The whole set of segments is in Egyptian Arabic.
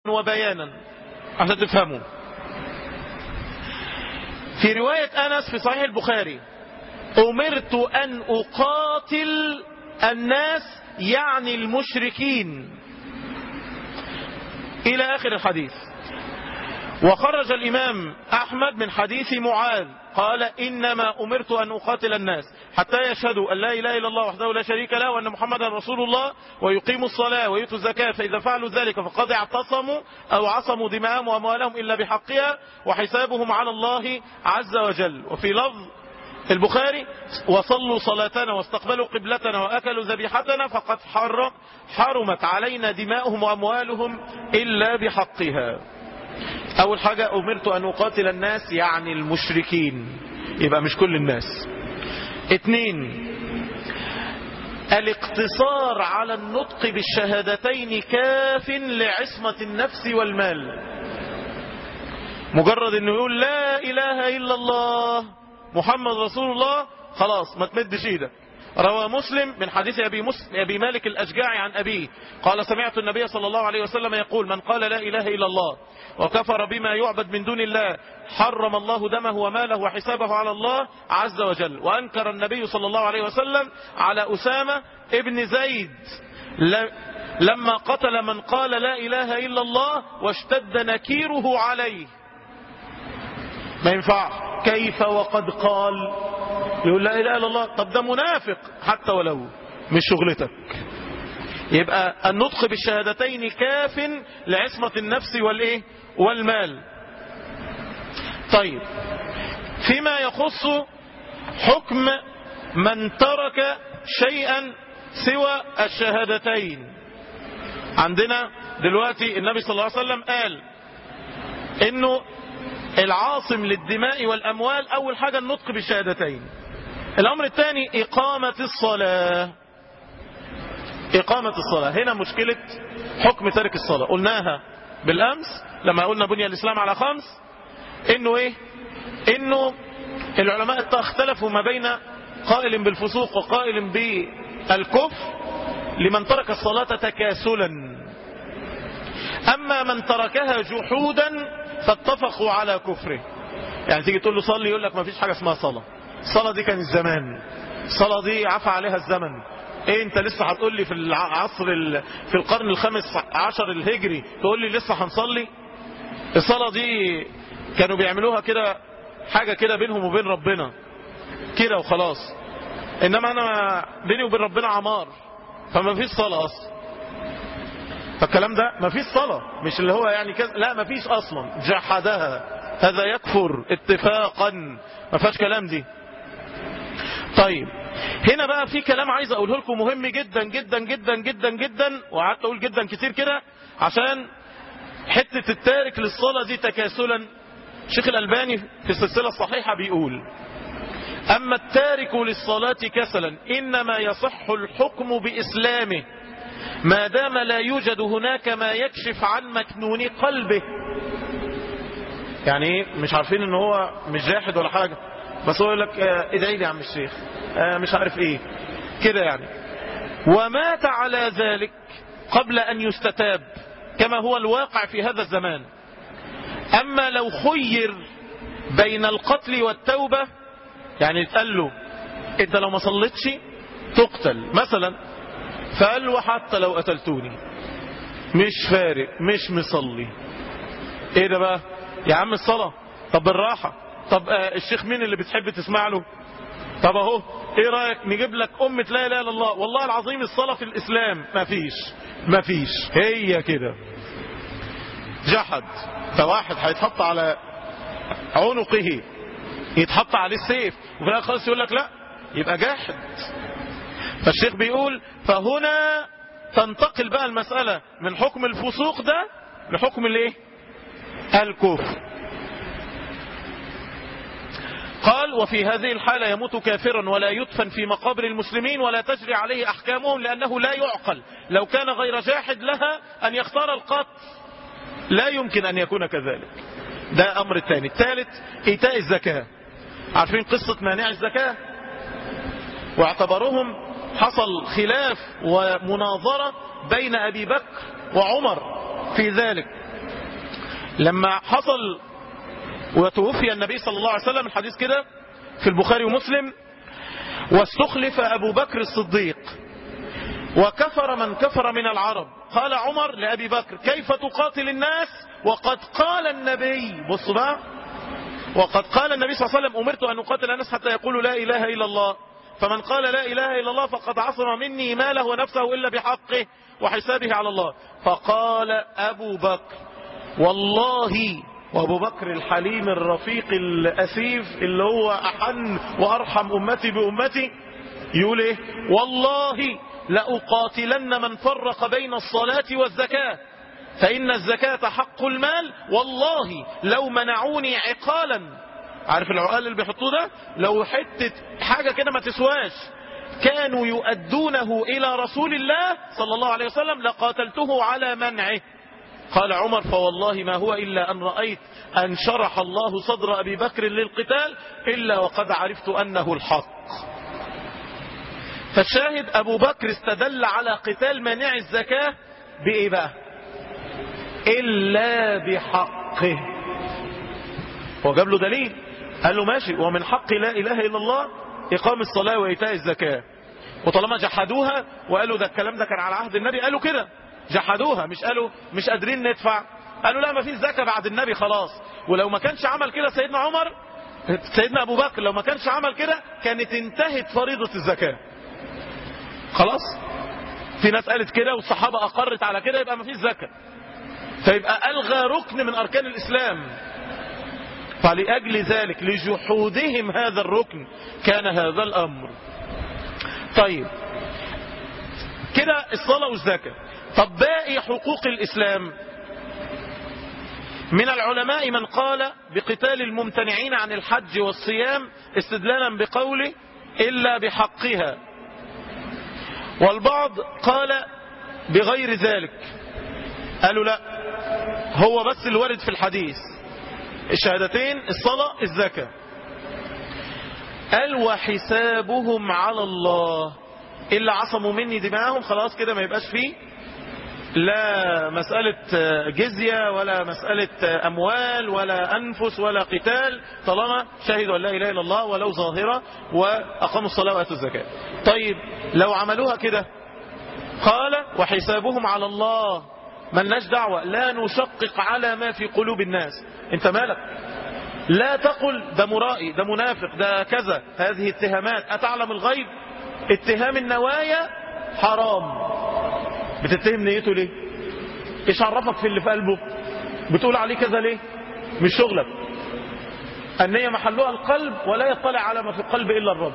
وبيانا عشان تفهموا في رواية أنس في صحيح البخاري أمرت أن أقاتل الناس يعني المشركين إلى آخر الحديث وخرج الإمام أحمد من حديث معاذ قال إنما أمرت أن أقاتل الناس حتى يشهدوا أن لا إله إلا الله وحده لا شريك له وأن محمدا رسول الله ويقيموا الصلاة ويؤتوا الزكاة فإذا فعلوا ذلك فقد اعتصموا أو عصموا دماءهم وأموالهم إلا بحقها وحسابهم على الله عز وجل وفي لفظ البخاري وصلوا صلاتنا واستقبلوا قبلتنا وأكلوا ذبيحتنا فقد حرم حرمت علينا دماؤهم وأموالهم إلا بحقها أول حاجة أمرت أن أقاتل الناس يعني المشركين يبقى مش كل الناس اتنين الاقتصار على النطق بالشهادتين كاف لعصمة النفس والمال مجرد انه يقول لا اله الا الله محمد رسول الله خلاص ما تمدش ايدك روى مسلم من حديث أبي, مسلم أبي مالك الأشجاعي عن أبيه قال سمعت النبي صلى الله عليه وسلم يقول من قال لا إله إلا الله وكفر بما يعبد من دون الله حرم الله دمه وماله وحسابه على الله عز وجل وأنكر النبي صلى الله عليه وسلم على أسامة ابن زيد لما قتل من قال لا إله إلا الله واشتد نكيره عليه ما ينفع كيف وقد قال يقول لا إله إلا الله طب ده منافق حتى ولو مش شغلتك يبقى النطق بالشهادتين كاف لعصمة النفس والإيه والمال طيب فيما يخص حكم من ترك شيئا سوى الشهادتين عندنا دلوقتي النبي صلى الله عليه وسلم قال انه العاصم للدماء والاموال اول حاجة النطق بالشهادتين الامر الثاني اقامة الصلاة اقامة الصلاة هنا مشكلة حكم ترك الصلاة قلناها بالامس لما قلنا بني الاسلام على خمس انه ايه انه العلماء اختلفوا ما بين قائل بالفسوق وقائل بالكفر لمن ترك الصلاة تكاسلا اما من تركها جحودا فاتفقوا على كفره يعني تيجي تقول له صلي يقول لك ما فيش حاجة اسمها صلاة الصلاة دي كان الزمان الصلاة دي عفى عليها الزمن ايه انت لسه هتقول لي في العصر في القرن الخامس عشر الهجري تقول لي لسه هنصلي الصلاة دي كانوا بيعملوها كده حاجة كده بينهم وبين ربنا كده وخلاص انما انا بيني وبين ربنا عمار فما فيش صلاة اصلا فالكلام ده ما فيش صلاة مش اللي هو يعني كذا لا ما فيش اصلا جحدها هذا يكفر اتفاقا ما فيهاش كلام دي طيب هنا بقى في كلام عايز اقوله لكم مهم جدا جدا جدا جدا جدا وقعدت اقول جدا كتير كده عشان حتة التارك للصلاة دي تكاسلا شيخ الألباني في السلسلة الصحيحة بيقول أما التارك للصلاة كسلا إنما يصح الحكم بإسلامه ما دام لا يوجد هناك ما يكشف عن مكنون قلبه يعني ايه مش عارفين ان هو مش جاحد ولا حاجة بس هو يقول لك اه ادعي لي يا عم الشيخ اه مش عارف ايه كده يعني ومات على ذلك قبل ان يستتاب كما هو الواقع في هذا الزمان اما لو خير بين القتل والتوبة يعني اتقال له انت لو ما صليتش تقتل مثلا فقال له حتى لو قتلتوني مش فارق مش مصلي ايه ده بقى يا عم الصلاة طب بالراحة طب آه الشيخ مين اللي بتحب تسمع له طب اهو ايه رأيك نجيب لك أمة لا اله الا الله والله العظيم الصلاة في الإسلام مفيش مفيش هي كده جحد فواحد هيتحط على عنقه يتحط عليه السيف وفي الاخر خالص يقول لك لا يبقى جاحد فالشيخ بيقول فهنا تنتقل بقى المسألة من حكم الفسوق ده لحكم الايه الكفر قال وفي هذه الحالة يموت كافرا ولا يدفن في مقابر المسلمين ولا تجري عليه أحكامهم لأنه لا يعقل لو كان غير جاحد لها أن يختار القتل لا يمكن أن يكون كذلك ده أمر الثاني الثالث إيتاء الزكاة عارفين قصة مانع الزكاة واعتبرهم حصل خلاف ومناظرة بين أبي بكر وعمر في ذلك لما حصل وتوفي النبي صلى الله عليه وسلم الحديث كده في البخاري ومسلم واستخلف أبو بكر الصديق وكفر من كفر من العرب قال عمر لأبي بكر كيف تقاتل الناس وقد قال النبي بص بقى وقد قال النبي صلى الله عليه وسلم أمرت أن أقاتل الناس حتى يقولوا لا إله إلا الله فمن قال لا إله إلا الله فقد عصم مني ماله ونفسه إلا بحقه وحسابه على الله فقال أبو بكر والله وابو بكر الحليم الرفيق الأسيف اللي هو أحن وأرحم أمتي بأمتي يقول إيه والله لأقاتلن من فرق بين الصلاة والزكاة فإن الزكاة حق المال والله لو منعوني عقالا عارف العقال اللي بيحطوه ده لو حتة حاجة كده ما تسواش كانوا يؤدونه إلى رسول الله صلى الله عليه وسلم لقاتلته على منعه قال عمر فوالله ما هو إلا أن رأيت أن شرح الله صدر أبي بكر للقتال إلا وقد عرفت أنه الحق فالشاهد أبو بكر استدل على قتال مانع الزكاة بإيه بقى إلا بحقه هو جاب له دليل قال له ماشي ومن حق لا إله إلا الله إقام الصلاة وإيتاء الزكاة وطالما جحدوها وقالوا ده الكلام ده كان على عهد النبي قالوا كده جحدوها مش قالوا مش قادرين ندفع قالوا لا ما فيش زكاة بعد النبي خلاص ولو ما كانش عمل كده سيدنا عمر سيدنا أبو بكر لو ما كانش عمل كده كانت انتهت فريضة الزكاة خلاص في ناس قالت كده والصحابة أقرت على كده يبقى ما فيش زكاة فيبقى ألغى ركن من أركان الإسلام فلأجل ذلك لجحودهم هذا الركن كان هذا الأمر طيب كده الصلاة والزكاة طب باقي حقوق الإسلام من العلماء من قال بقتال الممتنعين عن الحج والصيام استدلالا بقوله إلا بحقها والبعض قال بغير ذلك قالوا لا هو بس الوارد في الحديث الشهادتين الصلاة الزكاة قال وحسابهم على الله إلا عصموا مني دماءهم خلاص كده ما يبقاش فيه لا مسألة جزية ولا مسألة أموال ولا أنفس ولا قتال طالما شهدوا أن لا إله إلا الله ولو ظاهرة وأقاموا الصلاة وآتوا الزكاة طيب لو عملوها كده قال وحسابهم على الله ملناش دعوة لا نشقق على ما في قلوب الناس انت مالك لا تقل ده مرائي ده منافق ده كذا هذه اتهامات أتعلم الغيب اتهام النوايا حرام بتتهم نيته ليه ايش عرفك في اللي في قلبه بتقول عليه كذا ليه مش شغلك النية محلها القلب ولا يطلع على ما في القلب إلا الرب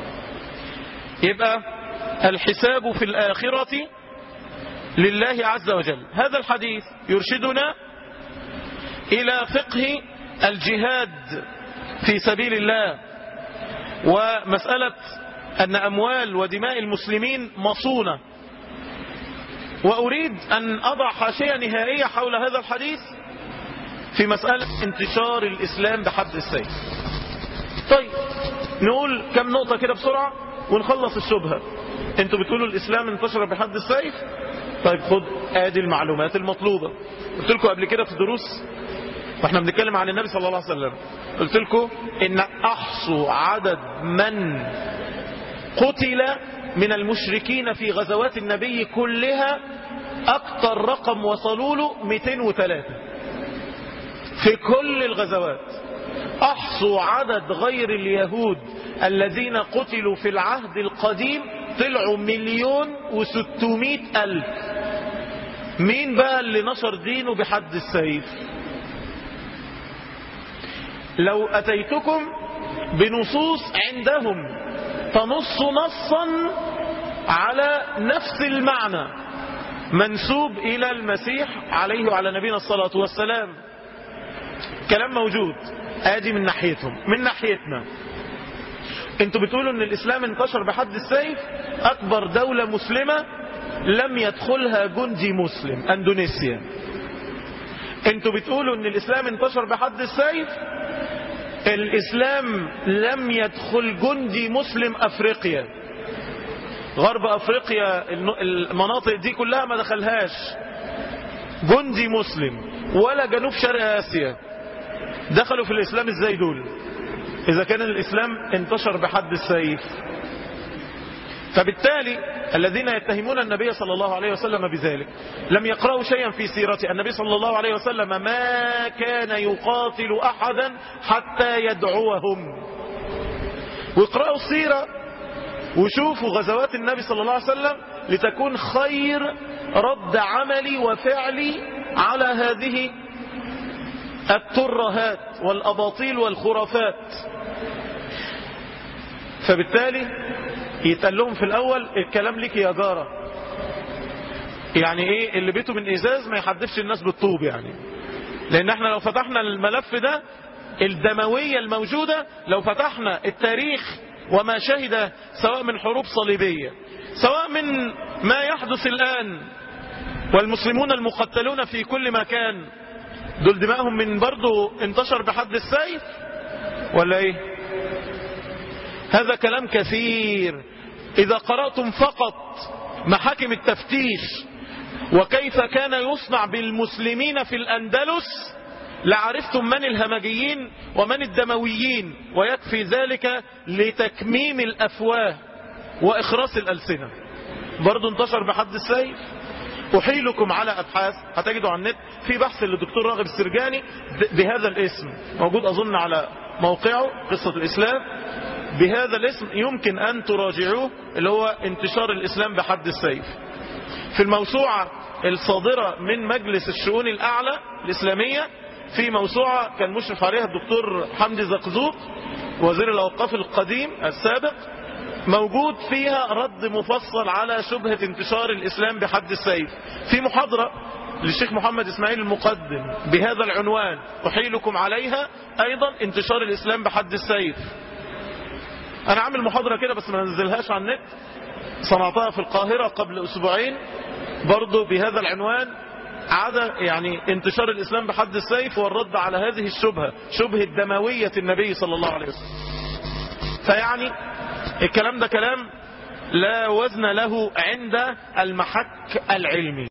يبقى الحساب في الآخرة لله عز وجل هذا الحديث يرشدنا إلى فقه الجهاد في سبيل الله ومسألة أن أموال ودماء المسلمين مصونة وأريد أن أضع حاشية نهائية حول هذا الحديث في مسألة انتشار الإسلام بحد السيف طيب نقول كم نقطة كده بسرعة ونخلص الشبهة انتوا بتقولوا الإسلام انتشر بحد السيف طيب خد ادي المعلومات المطلوبة قلت لكم قبل كده في دروس واحنا بنتكلم عن النبي صلى الله عليه وسلم قلت لكم ان احصوا عدد من قتل من المشركين في غزوات النبي كلها اكتر رقم وصلوا له 203 في كل الغزوات احصوا عدد غير اليهود الذين قتلوا في العهد القديم طلعوا مليون وستمائة ألف مين بقى اللي نشر دينه بحد السيف لو أتيتكم بنصوص عندهم تنص نصا على نفس المعنى منسوب إلى المسيح عليه وعلى نبينا الصلاة والسلام كلام موجود آدي من ناحيتهم من ناحيتنا انتوا بتقولوا ان الاسلام انتشر بحد السيف اكبر دولة مسلمة لم يدخلها جندي مسلم اندونيسيا انتوا بتقولوا ان الاسلام انتشر بحد السيف الاسلام لم يدخل جندي مسلم افريقيا غرب افريقيا المناطق دي كلها ما دخلهاش جندي مسلم ولا جنوب شرق آسيا دخلوا في الإسلام ازاي دول إذا كان الإسلام انتشر بحد السيف فبالتالي الذين يتهمون النبي صلى الله عليه وسلم بذلك لم يقرأوا شيئا في سيرته النبي صلى الله عليه وسلم ما كان يقاتل أحدا حتى يدعوهم واقرأوا السيرة وشوفوا غزوات النبي صلى الله عليه وسلم لتكون خير رد عملي وفعلي على هذه الترهات والأباطيل والخرافات فبالتالي يتقال لهم في الأول الكلام لك يا جارة يعني ايه اللي بيته من ازاز ما يحدفش الناس بالطوب يعني لان احنا لو فتحنا الملف ده الدموية الموجودة لو فتحنا التاريخ وما شهد سواء من حروب صليبية سواء من ما يحدث الآن والمسلمون المقتلون في كل مكان دول دماءهم من برضو انتشر بحد السيف ولا ايه هذا كلام كثير إذا قرأتم فقط محاكم التفتيش وكيف كان يصنع بالمسلمين في الأندلس لعرفتم من الهمجيين ومن الدمويين ويكفي ذلك لتكميم الأفواه وإخراس الألسنة برضو انتشر بحد السيف أحيلكم على أبحاث هتجدوا على النت في بحث للدكتور راغب السرجاني بهذا الاسم موجود أظن على موقعه قصة الإسلام بهذا الاسم يمكن أن تراجعوه اللي هو انتشار الإسلام بحد السيف في الموسوعة الصادرة من مجلس الشؤون الأعلى الإسلامية في موسوعة كان مشرف عليها الدكتور حمدي زقزوق وزير الأوقاف القديم السابق موجود فيها رد مفصل على شبهة انتشار الإسلام بحد السيف في محاضرة للشيخ محمد إسماعيل المقدم بهذا العنوان أحيلكم عليها أيضا انتشار الإسلام بحد السيف أنا عامل محاضرة كده بس ما ننزلهاش على النت صنعتها في القاهرة قبل أسبوعين برضو بهذا العنوان عادة يعني انتشار الإسلام بحد السيف والرد على هذه الشبهة شبهة دموية النبي صلى الله عليه وسلم فيعني الكلام ده كلام لا وزن له عند المحك العلمي